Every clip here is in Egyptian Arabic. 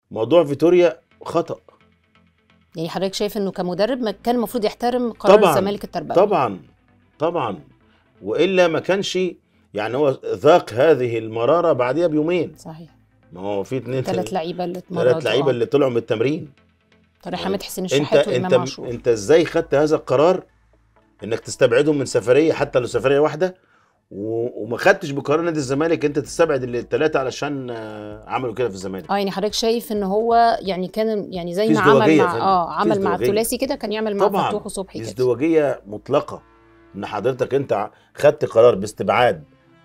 موضوع فيتوريا خطا يعني حضرتك شايف انه كمدرب ما كان المفروض يحترم قرار طبعاً، الزمالك التربوي طبعا طبعا والا ما كانش يعني هو ذاق هذه المراره بعديها بيومين صحيح ما هو في اتنين ثلاث لعيبه اللي اتمرنوا ثلاث لعيبه اللي طلعوا من التمرين طارق حامد حسين انت الشحات انت وامام عاشور انت ازاي خدت هذا القرار انك تستبعدهم من سفريه حتى لو سفريه واحده و- وما خدتش بقرار نادي الزمالك انت تستبعد الثلاثه علشان آه، عملوا كده في الزمالك اه يعني حضرتك شايف ان هو يعني كان يعني زي في ما عمل ازدواجية مع فندم، اه في عمل مع ازدواجية. الثلاثي كده كان يعمل مع طبعاً. فتوح وصبحي كده ازدواجيه مطلقه ان حضرتك انت ع- خدت قرار باستبعاد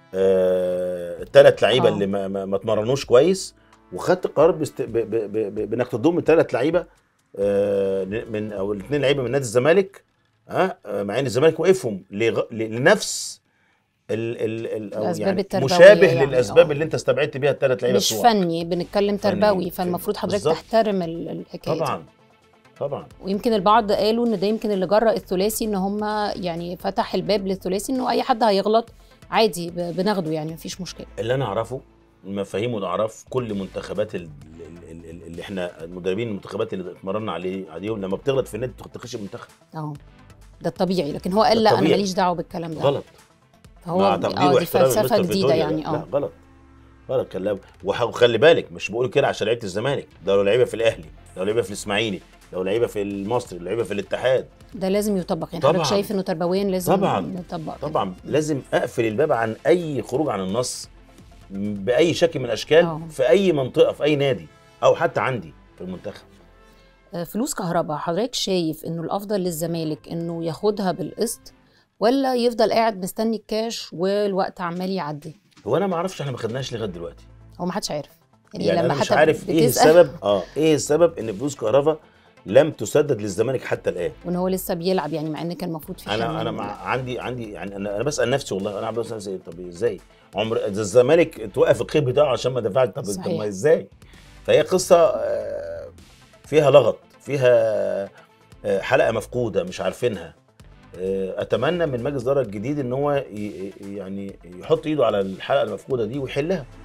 الثلاث لعيبه آه. اللي ما, ما, ما اتمرنوش كويس وخدت قرار باست... ب... ب... ب... ب... بانك تضم الثلاث لعيبه آه، من او الاثنين لعيبه من نادي الزمالك ها آه، مع ان الزمالك وقفهم لغ... ل- لنفس ال... ال... ال... أو الأسباب يعني التربوية مشابه يعني، للاسباب آه. اللي انت استبعدت بيها الثلاث لعيبه مش بتوعك. فني بنتكلم فني. تربوي فالمفروض حضرتك بالظبط. تحترم ال- الحكايه دي طبعا طبعا ويمكن البعض قالوا ان ده يمكن اللي جرأ الثلاثي ان هم يعني فتح الباب للثلاثي انه اي حد هيغلط عادي ب- بناخده يعني مفيش مشكله اللي انا اعرفه المفاهيم والاعراف كل منتخبات ال- ال- ال- ال- اللي احنا المدربين المنتخبات اللي اتمرنا عليه عليهم لما بتغلط في النادي تخش المنتخب اه ده الطبيعي لكن هو قال ده لا انا الطبيعي. ماليش دعوه بالكلام ده غلط فهو مع تقدير اه دي واحترام فلسفه لمستر جديده فيتوريا. يعني لا اه غلط غلط كلام وح- وخلي بالك مش بقول كده عشان لعيبه الزمالك ده لو لعيبه في الاهلي لو لعيبه في الاسماعيلي لو لعيبه في المصري لو لعيبه في الاتحاد ده لازم يطبق يعني طبعاً. حضرتك شايف انه تربويا لازم طبعاً. نطبق كده. طبعا لازم اقفل الباب عن اي خروج عن النص باي شكل من الاشكال آه. في اي منطقه في اي نادي او حتى عندي في المنتخب آه، فلوس كهرباء حضرتك شايف انه الافضل للزمالك انه ياخدها بالقسط ولا يفضل قاعد مستني الكاش والوقت عمال يعدي هو انا ما اعرفش احنا ما خدناش لغايه دلوقتي هو ما حدش عارف يعني, يعني لما انا مش حتى عارف ايه بتسأل السبب اه ايه السبب ان فلوس كهربا لم تسدد للزمالك حتى الان وان هو لسه بيلعب يعني مع ان كان المفروض في انا حمل انا مع عندي عندي يعني انا انا بسال نفسي والله انا بسال نفسي طب ازاي عمر ده الزمالك توقف القيد بتاعه عشان ما دفعش طب طب صحيح. ما ازاي فهي قصه آه، فيها لغط فيها آه، حلقه مفقوده مش عارفينها آه، اتمنى من مجلس الاداره الجديد ان هو ي- ي- يعني يحط ايده على الحلقه المفقوده دي ويحلها